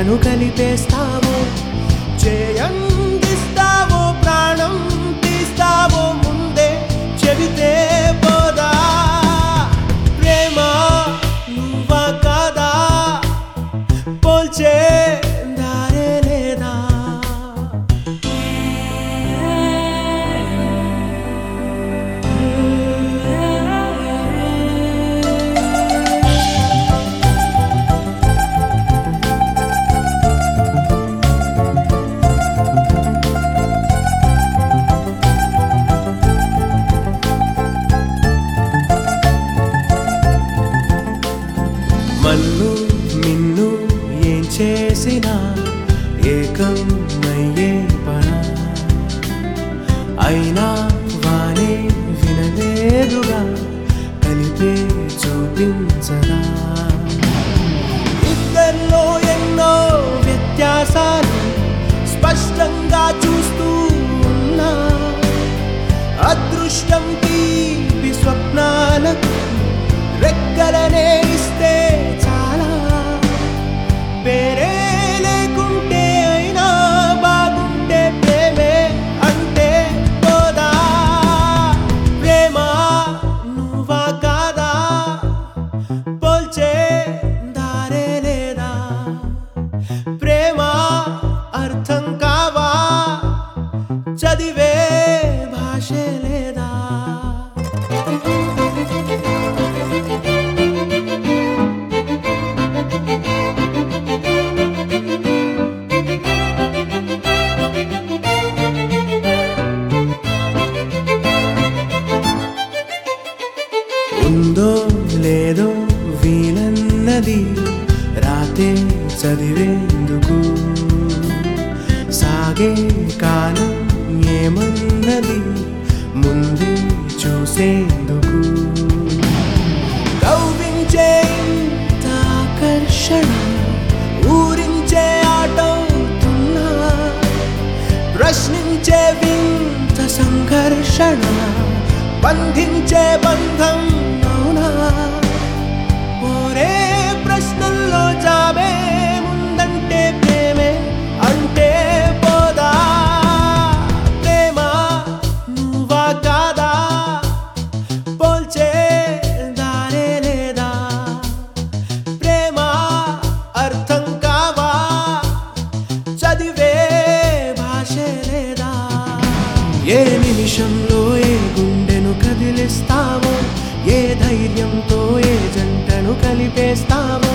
జంటను కలిపేస్తావో చేయందిస్తావో ప్రాణం తీస్తావో ముందే చెబితే పోదా ప్రేమ నువ్వా కాదా పోల్చే దారే లేదా మన్ను నిన్ను ఏం చేసినా ఏకం అయ్యే పనా అయినా వానే వినలేదుగా కలిపే చూపించదా ఇద్దరిలో ఎన్నో వ్యత్యాసాలు స్పష్టంగా చూస్తూ ఉన్నా అదృష్టం తీపి స్వప్నాలకు రెక్కలనే ఇస్తే చాలా పేరే లేకుంటే అయినా బాగుంటే ప్రేమే అంటే పోదా ప్రేమ నువ్వా కాదా పోల్చే దారే లేదా ప్రేమ అర్థం కావా చదివే భాషే లేదా ఉందో లేదో వీలన్నది రాతే చదివేందుకు సాగే కాలం ఏమన్నది ముందే చూసేందుకు కవ్వించే ఇంత ఆకర్షణ ఊరించే ఆటవుతున్నా ప్రశ్నించే వింత సంఘర్షణ బంధించే బంధం అవునా ఓరే ప్రశ్నల్లో జాబే ముందంటే ప్రేమే అంటే పోదా ప్రేమ నువ్వా కాదా పోల్చే దారే లేదా ప్రేమ అర్థం కావా చదివే భాషే లేదా ఏ నిమిషంలో ఏ గుండెను కదిలిస్తావో ఏ ధైర్యంతో ఏ జంటను కలిపేస్తావో